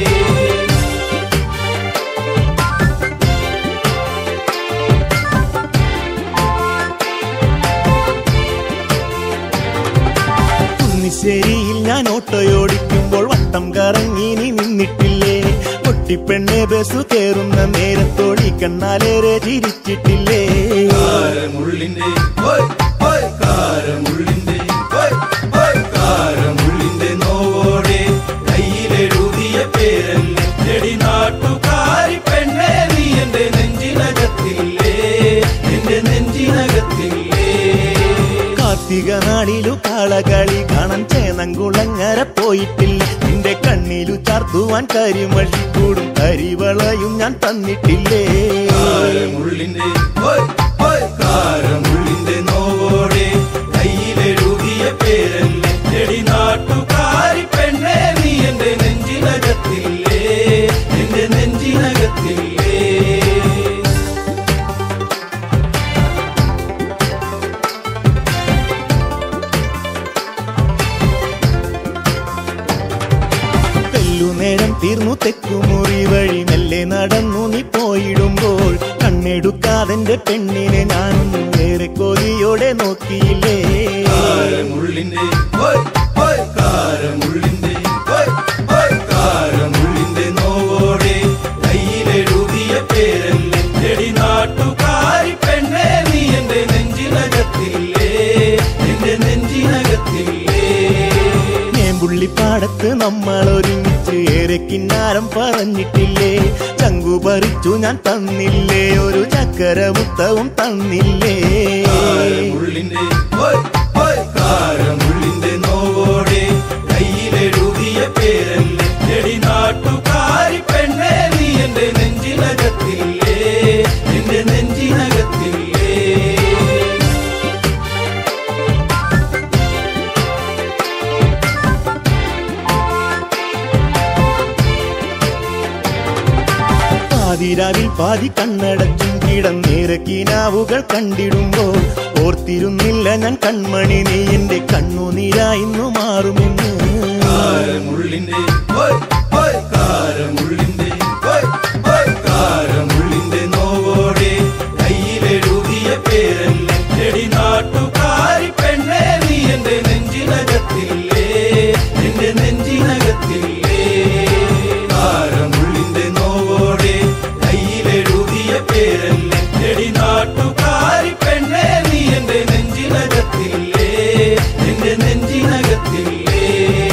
കുന്നിശ്ശേരിയിൽ ഞാൻ ഓട്ടോയോടിക്കുമ്പോൾ വട്ടം കറങ്ങി നീ നിന്നിട്ടില്ലേ പൊട്ടിപ്പെണ്ണെ ബസ് കയറുന്ന നേരത്തോടി കണ്ണാലേറെ ചിരിച്ചിട്ടില്ലേ കാരമുള്ളിന്റെ ഓയ് ഓയ് കാരമുള്ളിന്റെ ഓയ് ഓയ് കാരമുള്ളിന്റെ നോവോടെ കയ്യിലെഴുതിയ പേരല്ലേ എടി നാട്ടുകാരി പെണ്ണെ നീ എന്റെ നെഞ്ചിനകത്തില്ലേ എന്റെ നെഞ്ചിനകത്തില്ലേ കാർത്തിക നാളിലു കാളകളി കാണാൻ ചേനങ്കുളങ്ങര പോയിട്ടില്ല നിന്റെ കണ്ണിലു ചാർത്തുവാൻ കരിമഴി കൂടും കരിവളയും ഞാൻ തന്നിട്ടില്ലേ കാരമുള്ളിന്റെ ഓയ് ഓയ് കാരമുള്ളിന്റെ നോവോടെ കയ്യിലെഴുതിയ പേരല്ലേ എടി നാട്ടുകാരി പെണ്ണെ നീ എന്റെ നെഞ്ചിനകത്തില്ലേ എന്റെ നെഞ്ചിനകത്തില്ലേ തെല്ലുനേരം തീർന്നു തെക്കുമുറി വഴി മെല്ലെ നടന്നു നീ പോയിടുമ്പോൾ കണ്ണെടുക്കാതെന്റെ പെണ്ണിനെ ഞാനൊന്നും ഏറെ കൊതിയോടെ നോക്കിയില്ലേ കാരമുള്ളിന്റെ ഓയ് ഓയ് കാരമുള്ളിന്റെ ഓയ് ഓയ് കാരമുള്ളിന്റെ നോവോടെ കയ്യിലെഴുതിയ പേരല്ലേ എടി നാട്ടുകാരി പെണ്ണെ നീ എന്റെ നെഞ്ചിനകത്തില്ലേ എന്റെ നെഞ്ചിനകത്തില്ലേ മേമ്പുള്ളിപ്പാടത്ത് നമ്മൾ ഒരുമിച്ച് ഏറെ കിന്നാരം പറഞ്ഞിട്ടില്ലേ ചങ്കു പറിച്ചു ഞാൻ തന്നില്ലേ ഒരു ചക്കര മുത്തവും തന്നില്ലേ കാരമുള്ളിന്റെ ഓയ് ഓയ് കാരമുള്ളിന്റെ നോവോടെ കയ്യിലെഴുതിയ പേരല്ലേ എടി നാട്ടുകാരി പെണ്ണെ നീ എന്റെ നെഞ്ചിനകത്തില്ലേ എന്റെ നെഞ്ചിനകത്തില്ലേ പാതിരാവിൽ പാതി കണ്ണടച്ചും കിടന്നേറെ കിനാവുകൾ കണ്ടിടുമ്പോൾ ഓർത്തിരുന്നില്ല ഞാൻ കൺമണി നീ എന്റെ കണ്ണുനീരായിന്നു മാറുമെന്ന് കാരമുള്ളിന്റെ ഓയ് ഓയ് കാരമുള്ളിന്റെ ഓയ് ഓയ് കാരമുള്ളിന്റെ നോവോടെ കയ്യിലെഴുതിയ പേരല്ലേ എടി നാട്ടുകാരി പെണ്ണെ നീ എന്റെ നെഞ്ചിനകത്തില്ലേ എന്റെ നെഞ്ചിനകത്തില്ലേ കാരമുള്ളിന്റെ നോവോടെ കയ്യിലെഴുതിയ പേരല്ലേ എടി നാട്ടുകാരി പെണ്ണെ നീ എന്റെ നെഞ്ചിനകത്തില്ലേ എന്റെ നെഞ്ചിനകത്തില്ലേ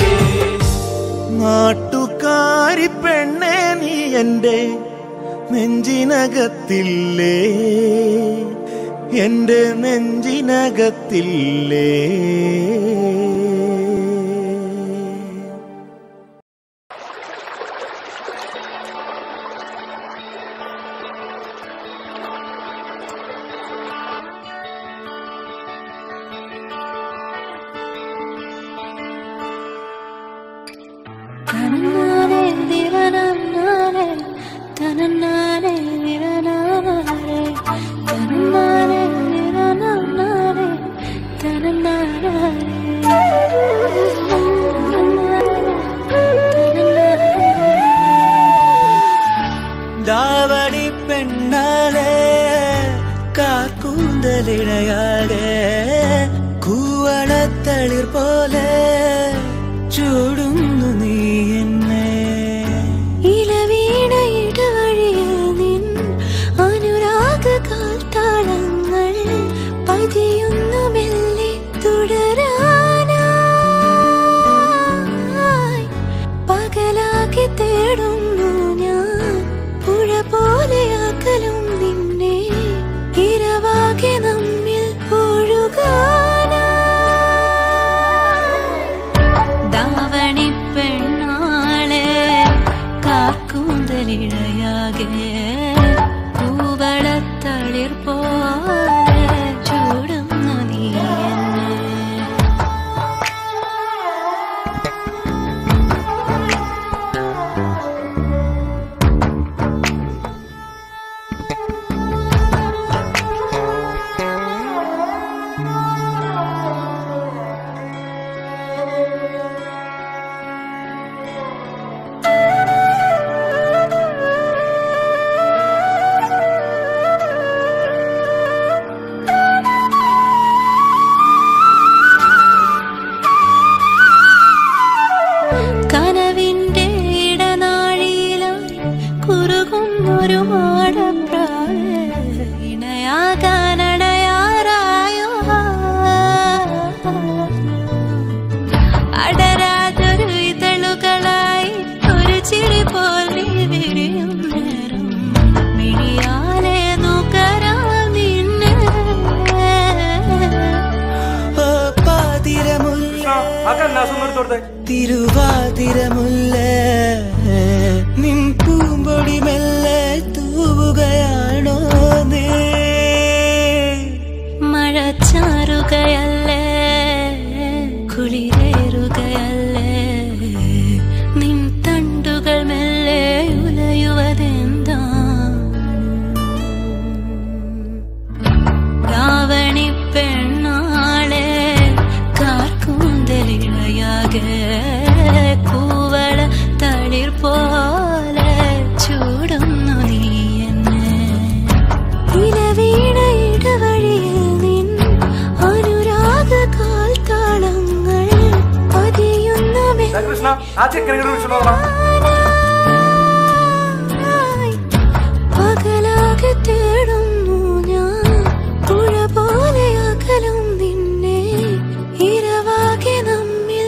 നാട്ടുകാരി പെണ്ണെ നീ എന്റെ നെഞ്ചിനകത്തില്ലേ എന്റെ നെഞ്ചിനകത്തില്ലേ തനന്നാനെ ദിവനന്നാനെ തനന്നാനെ ദിവനാനെ തനന്നാനെ ദിവനന്നാനെ തനന്നാനെ ദാവണി പെണ്ണാലെ കാക്കൂന്തലിണയാടെ കൂവളത്തളിർ പോലെ ചൂടുന്നു നീ എന്നെ ഇലവീണ ഇടവഴിയിൽ നിൻ അനുരാഗ കാൽത്താളങ്ങൾ പതിയുന്നു മെല്ലെ തുടരാനായി പകലാകെ തേടുന്നു ഞാൻ പുഴ പോലെ അകലും നിന്നെ ഇരവാകെ നമ്മിൽ ഒഴുകാനായി ദാവണി തിരുവാതിരമുല്ല നിൻ പൂമ്പൊടി മെല്ലെ തൂവുകയാണോ നീ മഴ ചാറുകയല്ലേ കുളിരേറുകയല്ലേ നിൻ തണ്ടുകൾ മെല്ലെ ഉലയുവതെന്താ രാവണി പെണ്ണാളെ കാർക്കൂന്തലിഴയാകെ കൂവള തളിർ പോലെ ചൂടുന്നു നീ എന്നെ ഇലവീണ ഇടവഴിയിൽ നിൻ അനുരാഗ കാൽത്താളങ്ങൾ പതിയുന്ന മെല്ലാനായി പകലാകെ തേടുന്നു ഞാൻ പുഴ പോലെ അകലും നിന്നെ ഇരവാകെ നമ്മിൽ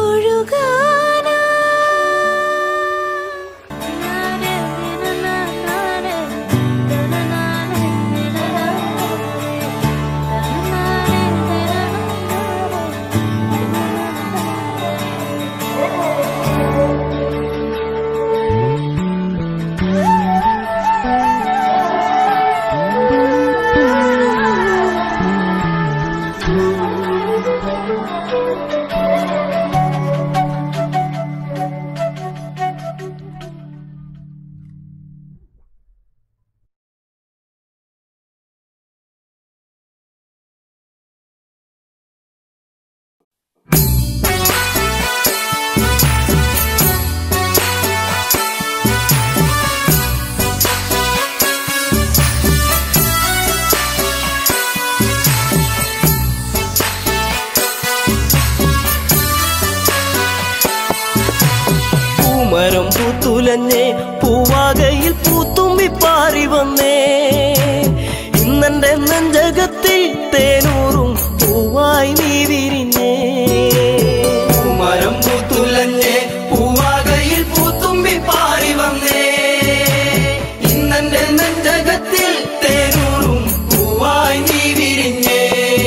പൂമരം പൂത്തുലഞ്ഞേ പൂവാകയിൽ പൂത്തുമ്പി പാറി വന്നേ ഇന്നെന്റെ നെഞ്ചകത്തിൽ തേനൂറും പൂവായി നീ വിരിഞ്ഞേ പൂമരം പൂത്തുലഞ്ഞേ പൂവാകയിൽ പൂത്തുമ്പി പാറി വന്നേ ഇന്നെന്റെ നെഞ്ചകത്തിൽ തേനൂറും പൂവായി നീ വിരിഞ്ഞേ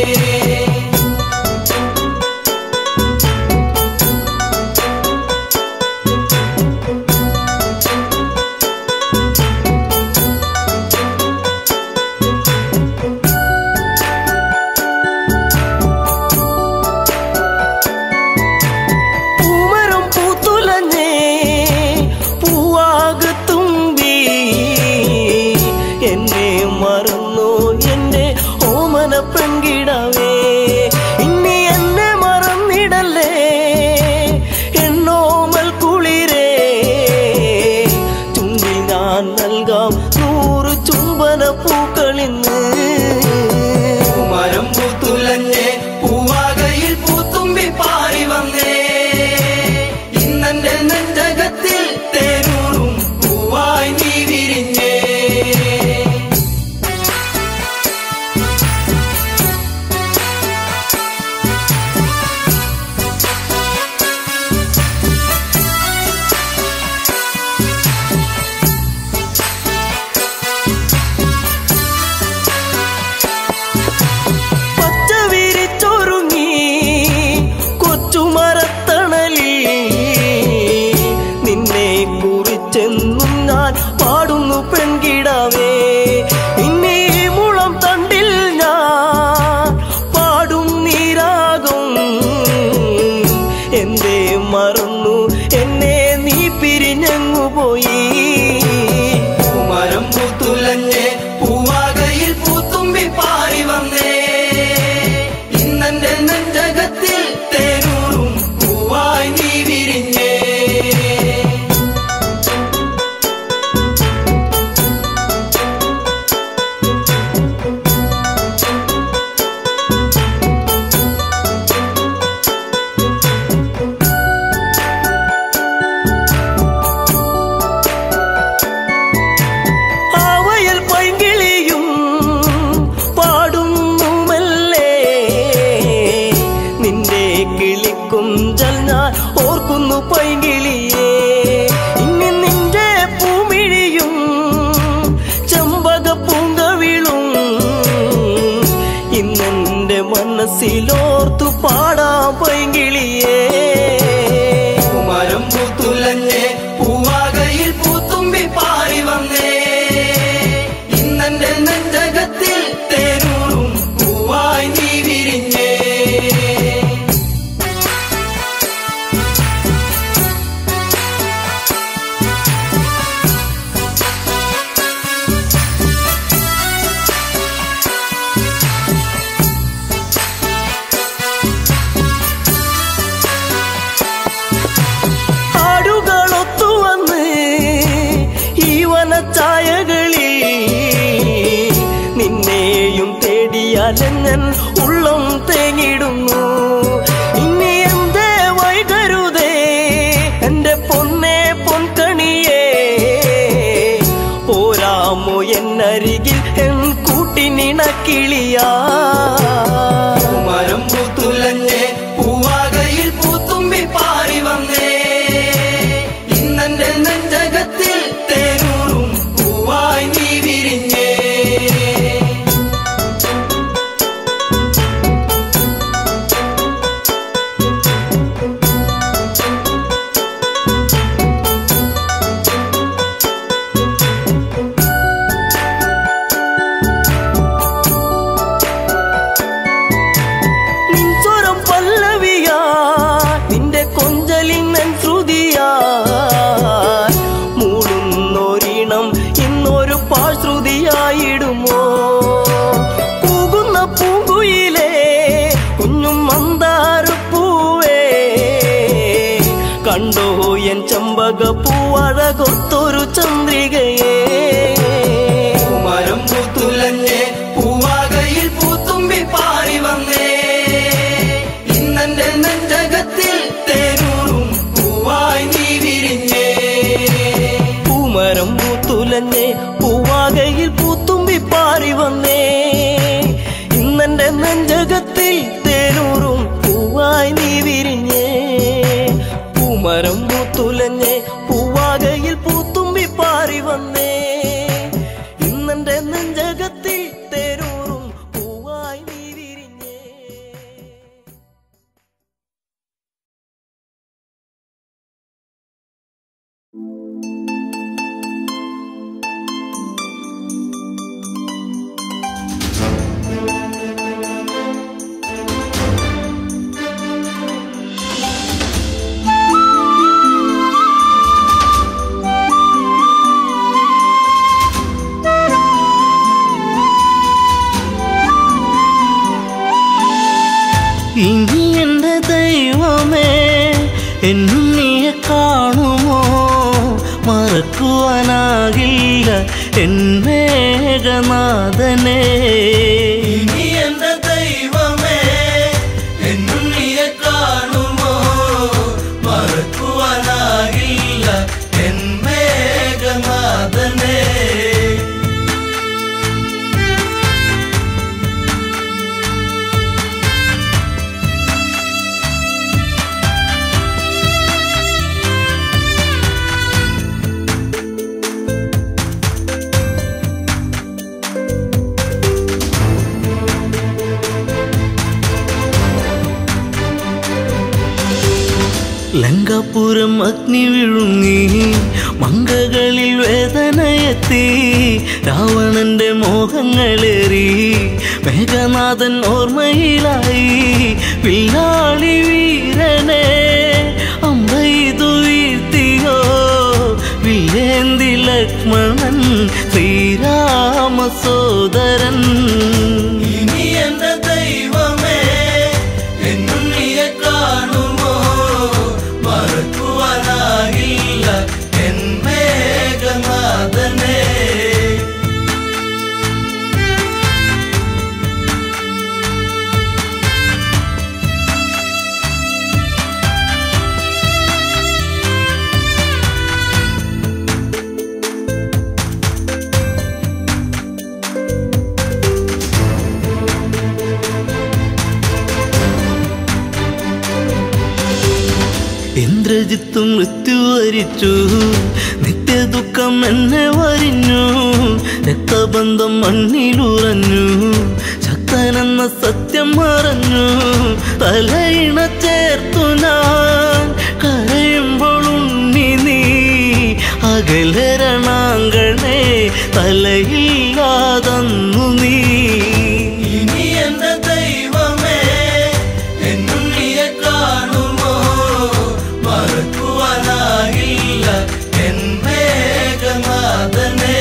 പൂമരം പൂത്തുലഞ്ഞേ പൂവാകത്തുമ്പി എന്നെ മറന്നു എന്റെ ഓമന പെൺകിടവേ ഇനി എന്നെ മറന്നിടല്ലേ എന്നോമൽ കുളിരേ ചുണ്ടി ഞാൻ നൽകാം നൂറ് ചുംബന പൂക്കളിന്ന് പൂമരം പൂത്തുലഞ്ഞേ പൂവാകയിൽ പൂത്തുമ്പി പാറി വന്നേ ഇന്നെന്റെ നെഞ്ചകത്തിൽ തേനൂറും പൂവായി നീ വിരിഞ്ഞേ പച്ച വിരിച്ചൊരുങ്ങി കൊച്ചുമരത്തണലിൽ നിന്നെ കുറിച്ചെന്നും ഞാൻ പാടുന്നു പെൺകിടാവേ ഇനി ഈ മുളം തണ്ടിൽ ഞാൻ പാടും നീരാകും എന്തേ മറന്നു എന്നെ നീ പിരിഞ്ഞങ്ങു പോയി പൂമരം പൂത്തുലഞ്ഞേ പൂവാകയിൽ പൂത്തുമ്പി പാറി വന്നേ ഇന്നെന്റെ നെഞ്ചകത്തിൽ തേനൂറും പൂവായി നീ വിരിഞ്ഞേ ആവയൽ പൈങ്കിളിയും പാടുന്നു മെല്ലെ നിന്റെ കിളിക്കുഞ്ചൽ ഞാൻ ഓർക്കുന്നു പൈങ്കിളിയേ ഇനി നിന്റെ പൂമിഴിയും ചെമ്പക പൂങ്കവിളും ഇന്നെന്റെ മനസ്സിലോർത്തു പാടാം പൈങ്കിളിയേ ഛായകളിൽ നിന്നെയും തേടിയാലെങ്ങൻ ഉള്ളം തേങ്ങിടുന്നു ഇനി എന്തേ വൈകരുതേ എന്റെ പൊന്നെ പൊൻകണിയേ പോരാമോ എന്നരികിൽ എൻ കൂട്ടിനിണക്കിളിയാ മരം പൂത്തുലഞ്ഞേ പൂവാകയിൽ പൂത്തുമ്പി പാറി വന്നേ ഇന്നെന്റെ നെഞ്ചകത്തിൽ തേനൂറും പൂവായി നീ വിരിഞ്ഞേ നിൻ സ്വരം പല്ലവിയാ നിന്റെ കൊഞ്ചലിൻ നൻ ശ്രുതിയാ മൂടുന്നൊരിണം ഇന്നൊരു പാശ്രുതിയായിടുമോ പൂകുന്ന പൂങ്കുയിലേ കുഞ്ഞും മന്ദാരപ്പൂവേ കണ്ടോ എൻ ചമ്പക പൂവഴകൊത്തൊരു ചന്ദ്രികയേ മരം പൂത്തുലഞ്ഞേ പൂവാകയിൽ പൂത്തുമ്പി പാറി വന്നേ ഇന്നെന്റെ നെഞ്ചകത്തിൽ തേനൂറും പൂവായി നീ വിരിഞ്ഞേ പൂമരം പൂത്തുലഞ്ഞേ പൂവാകയിൽ പൂത്തുമ്പി പാറി വന്നേ ഇന്നെന്റെ നെഞ്ചകത്തിൽ തേനൂറും പൂവായി നീ വിരിഞ്ഞേ പൂമരം പൂത്തുലഞ്ഞേ പൂവാകയിൽ പൂത്തുമ്പി പാറി വന്നേ ഇന്നെന്റെ നെഞ്ചകത്തിൽ തേനൂറും പൂവായി നീ വിരിഞ്ഞേ ഇനി എന്റെ ദൈവമേ എന്നും നീയെ കാണുമോ മറക്കുവാനാകില്ല എന്നേകനാഥനെ ഇനി എന്റെ ദൈവമേ എന്നും നീയെ കാണുമോ മറക്കുവാനാകില്ല എൻ മേഘനാഥനെ ലങ്കാപുരം അഗ്നി വിഴുങ്ങി മങ്കകളിൽ വേദനയെത്തി രാവണന്റെ മോഹങ്ങളേറി മേഘനാഥൻ ഓർമ്മയിലായി പിള്ളാളി വീരനെ അമ്പൈതു വീഴ്ത്തിയോ വില്ലേന്തി ലക്ഷ്മണൻ ശ്രീരാമ സോദരൻ ഇനി എന്റെ ദൈവമേ എന്നും നീയെ കാണുമോ മറക്കുവാനാകില്ല എൻ മേഘനാഥനെ ഇന്ദ്രജിത്ത് മൃത്യു വരിച്ചു നിത്യദുഃഖം എന്നെ വരിഞ്ഞു രക്തബന്ധം മണ്ണിലുറഞ്ഞു ശക്തനെന്ന സത്യം മറഞ്ഞു തലയിണ ചേർത്തു ഞാൻ കരയുമ്പോൾ ഉണ്ണി നീ അകലരണാങ്കണേ തലയില്ലാതന്നു നീ ഇനി എന്റെ ദൈവമേ എന്നും നീയെ കാണുമോ മറക്കുവാനാകില്ല എൻ മേഘനാഥനെ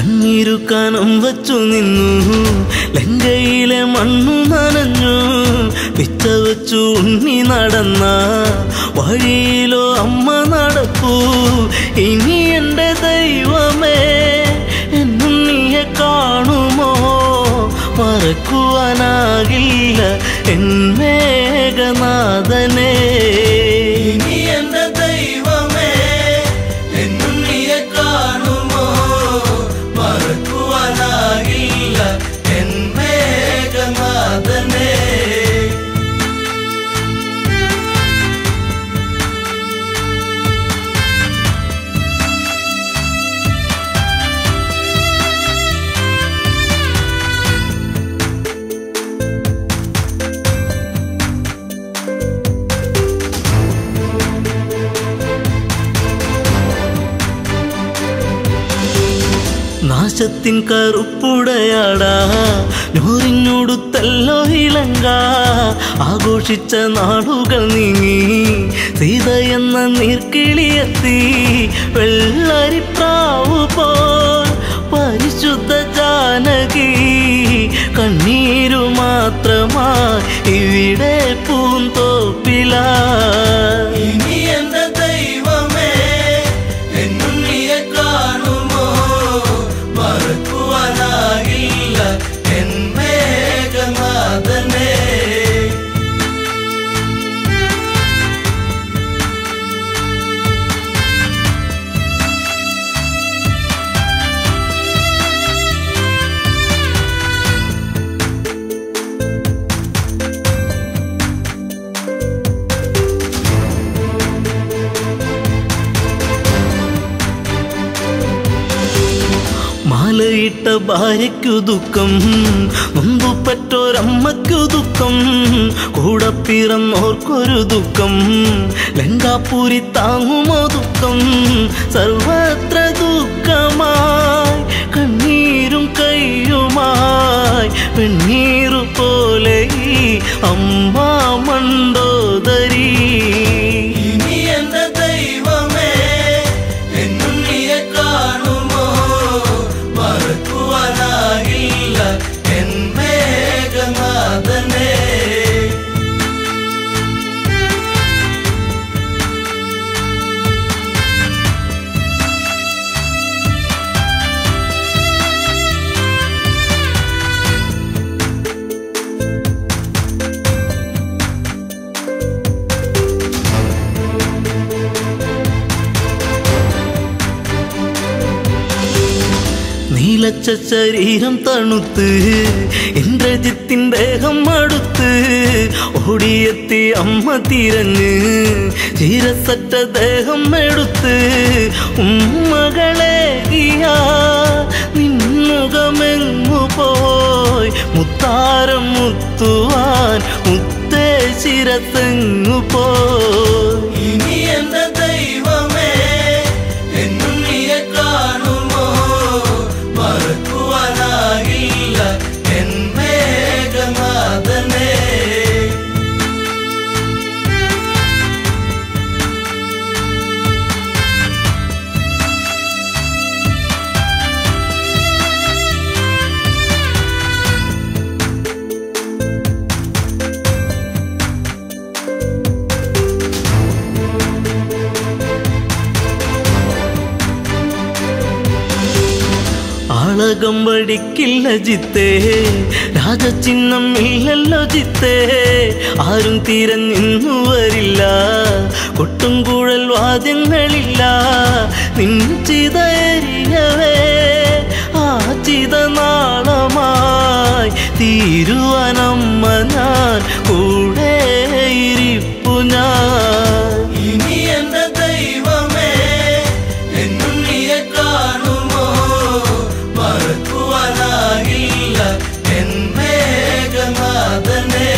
കണ്ണീരു കനം വച്ചു നിന്നു ലങ്കയിലെ മണ്ണു നനഞ്ഞു പിച്ച വെച്ചു ഉണ്ണി നടന്ന വഴിയിലോ അമ്മ നടപ്പൂ ഇനി എൻ്റെ ദൈവമേ എന്നുണ്ണിയെ കാണുമോ മറക്കുവാനാകില്ല എൻ മേഘനാഥനെ ഇനി എന്റെ ദൈവമേ എന്നുണ്ണിയെ കാണുമോ മറക്കുവാനാകില്ല എൻ മേഘനാഥനെ നാശത്തിൻ കറുപ്പുടയാടാ നൂറിനോടുത്തല്ലോ ഇളങ്ക ആഘോഷിച്ച നാടുകൾ നീങ്ങി സീത എന്ന നീർക്കിളിയെത്തി വെള്ളരിപ്രാവ് പോൽ പരിശുദ്ധ ജാനകി കണ്ണീരു മാത്രമായി ഇവിടെ പൂന്തോപ്പില ഇനി എന്റെ ദൈവമേ എന്നുണ്ണിയെ കാണുമോ മറക്കുവാനാകില്ല എൻ മേഘനാഥനെ മാലയിട്ട ഭാര്യയ്ക്കു ദുഃഖം മുമ്പ് പറ്റോരമ്മയ്ക്കു ദുഃഖം കൂടെ പിറന്നോർക്കൊരു ദുഃഖം ലങ്കാപൂരി താങ്ങുമോ ദുഃഖം സർവത്ര ദുഃഖമായി കണ്ണീരും കയ്യുമായി വെണ്ണീറു പോലെ ഈ അമ്മ മണ്ടോദരി ഇനി എന്റെ ദൈവമേ എന്നുണ്ണിയെ കാണുമോ മറക്കുവാനാകില്ല എൻ മേഘനാഥനെ നീലച്ച ശരീരം തണുത്ത് ഇന്ദ്രജിത്തിൻ ദേഹം അടുത്ത് ഓടിയെത്തി അമ്മ തിരഞ്ഞ് ചീരസറ്റ ദേഹം എടുത്ത് ഉമ്മകളെ നിന്നുകമെങ്ങു പോയി മുത്താരം മുത്തുവാൻ മുത്തേ ശിരത്തെങ്ങു പോയി ഇനി എന്റെ ദൈവമേ എന്നുണ്ണിയെ കാണുമോ മറക്കുവാനാകില്ല എൻ മേഘനാഥനെ ആളകം വടിക്കില്ല ജിത്തേ രാജചിഹ്നം ഇല്ലല്ലോ ജിത്തേ ആരും തിരഞ്ഞിന്നു വരില്ല കൊട്ടും കൂഴൽ വാദ്യങ്ങളില്ല നിൻചിതയരിയവേ ആ ചിത നാളമായി തീരുവനമ്മ ഞാൻ കൂടെ ഇരിപ്പു ഞാൻ ഇനി എന്റെ ദൈവമേ എന്നുണ്ണിയെ കാണുമോ മറക്കുവാനാകില്ല എൻ മേഘനാഥനെ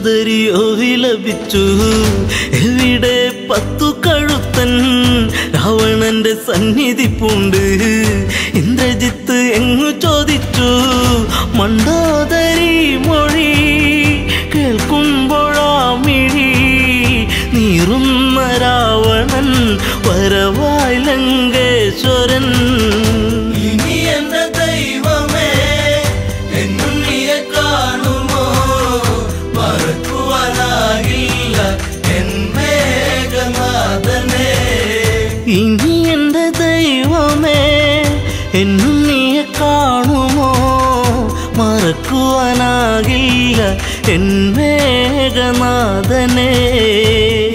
മണ്ടോദരിയോ വിലപിച്ചു എവിടെ പത്തു കഴുത്തൻ രാവണന്റെ സന്നിധി പൂണ്ട് ഇന്ദ്രജിത്ത് എങ്ങു ചോദിച്ചു മണ്ടോദരി മൊഴി കേൾക്കുമ്പോഴാ മിഴി നീറുന്ന രാവണൻ വരവായി ലങ്കേശ്വരൻ ഇനി എന്റെ ദൈവമേ എന്നുണ്ണിയെ കാണുമോ മറക്കുവാനാകില്ല എൻ മേഘനാഥനെ ഇനി എന്റെ ദൈവമേ എന്നും നീയെ കാണുമോ മറക്കുവാനാകില്ല എൻ മേഘനാഥനെ